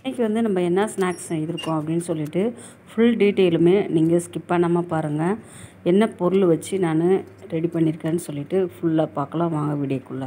இன்றைக்கி வந்து நம்ம என்ன ஸ்நாக்ஸ் செய்திருக்கோம் அப்படின்னு சொல்லிட்டு ஃபுல் டீட்டெயிலுமே நீங்கள் ஸ்கிப் பண்ணாமல் பாருங்கள் என்ன பொருள் வச்சு நான் ரெடி பண்ணியிருக்கேன்னு சொல்லிட்டு ஃபுல்லாக பார்க்கலாம் வாங்க வீடியோக்குள்ளே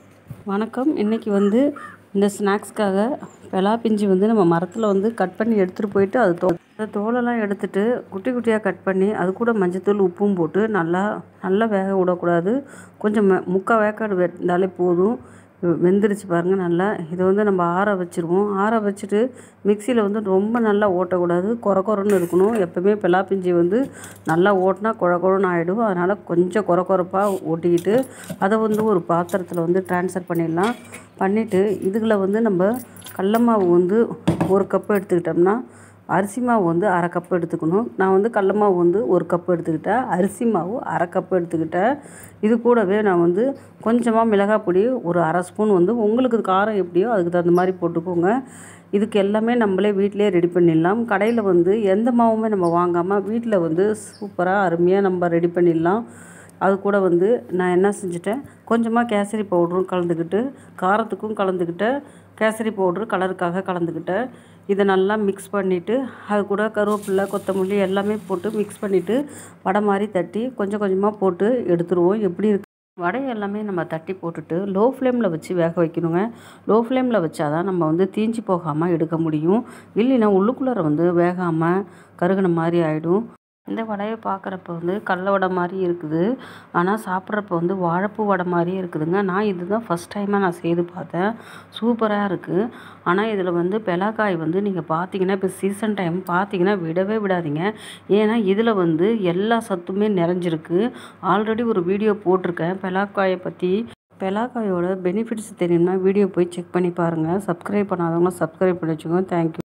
வணக்கம் இன்றைக்கி வந்து இந்த ஸ்நாக்ஸ்க்காக பெலா பிஞ்சு வந்து நம்ம மரத்தில் வந்து கட் பண்ணி எடுத்துகிட்டு போயிட்டு அது தோ அந்த தோலெல்லாம் எடுத்துட்டு குட்டி குட்டியாக கட் பண்ணி அது கூட மஞ்சத்தூள் உப்பும் போட்டு நல்லா நல்லா வேக விடக்கூடாது கொஞ்சம் ம முக்கால் வேக்காடு வெந்தாலே போதும் வெந்துருச்சு பாருங்கள் நல்லா இதை வந்து நம்ம ஆற வச்சுருவோம் ஆற வச்சுட்டு மிக்சியில் வந்து ரொம்ப நல்லா ஓட்டக்கூடாது குறை குறைன்னு இருக்கணும் எப்போவுமே பிலாப்பிஞ்சி வந்து நல்லா ஓட்டினா குழ குழன்னு ஆகிடும் அதனால் கொஞ்சம் குறை குறைப்பாக ஓட்டிக்கிட்டு அதை வந்து ஒரு பாத்திரத்தில் வந்து ட்ரான்ஸ்ஃபர் பண்ணிடலாம் பண்ணிவிட்டு இதுகளை வந்து நம்ம கடல மாவு வந்து ஒரு கப்பு எடுத்துக்கிட்டோம்னா அரிசி மாவு வந்து அரை கப்பு எடுத்துக்கணும் நான் வந்து கடல மாவு வந்து ஒரு கப்பு எடுத்துக்கிட்டேன் அரிசி மாவு அரை கப்பு எடுத்துக்கிட்டேன் இது கூடவே நான் வந்து கொஞ்சமாக மிளகாய் பொடி ஒரு அரை ஸ்பூன் வந்து உங்களுக்கு காரம் எப்படியோ அதுக்கு தகுந்த மாதிரி போட்டுக்கோங்க இதுக்கு எல்லாமே நம்மளே வீட்டிலே ரெடி பண்ணிடலாம் கடையில் வந்து எந்த மாவுமே நம்ம வாங்காமல் வீட்டில் வந்து சூப்பராக அருமையாக நம்ம ரெடி பண்ணிடலாம் அது கூட வந்து நான் என்ன செஞ்சுட்டேன் கொஞ்சமாக கேசரி பவுடரும் கலந்துக்கிட்டு காரத்துக்கும் கலந்துக்கிட்டேன் கேசரி பவுட்ரு கலருக்காக கலந்துக்கிட்டேன் இதை நல்லா மிக்ஸ் பண்ணிவிட்டு அது கூட கருவேப்பிலை கொத்தமல்லி எல்லாமே போட்டு மிக்ஸ் பண்ணிவிட்டு வடை மாதிரி தட்டி கொஞ்சம் கொஞ்சமாக போட்டு எடுத்துருவோம் எப்படி இருக்கு வடை எல்லாமே நம்ம தட்டி போட்டுட்டு லோ ஃப்ளேமில் வச்சு வேக வைக்கணுங்க லோ ஃப்ளேமில் வச்சா தான் நம்ம வந்து தீஞ்சு போகாமல் எடுக்க முடியும் இல்லைன்னா உள்ளுக்குள்ளார வந்து வேகாமல் கருகின மாதிரி ஆகிடும் இந்த வடையை பார்க்குறப்ப வந்து கடல வடை மாதிரி இருக்குது ஆனால் சாப்பிட்றப்ப வந்து வாழைப்பூ வடை மாதிரியே இருக்குதுங்க நான் இதுதான் ஃபஸ்ட் டைமாக நான் செய்து பார்த்தேன் சூப்பராக இருக்குது ஆனால் இதில் வந்து பெலாக்காய் வந்து நீங்கள் பார்த்தீங்கன்னா இப்போ சீசன் டைம் பார்த்தீங்கன்னா விடவே விடாதீங்க ஏன்னா இதில் வந்து எல்லா சத்துமே நிறைஞ்சிருக்கு ஆல்ரெடி ஒரு வீடியோ போட்டிருக்கேன் பெலாக்காயை பற்றி பெலாக்காயோட பெனிஃபிட்ஸ் தெரியும்னா வீடியோ போய் செக் பண்ணி பாருங்கள் சப்ஸ்கிரைப் பண்ணாதவங்க சப்ஸ்கிரைப் பண்ணி வச்சுக்கோங்க தேங்க்யூ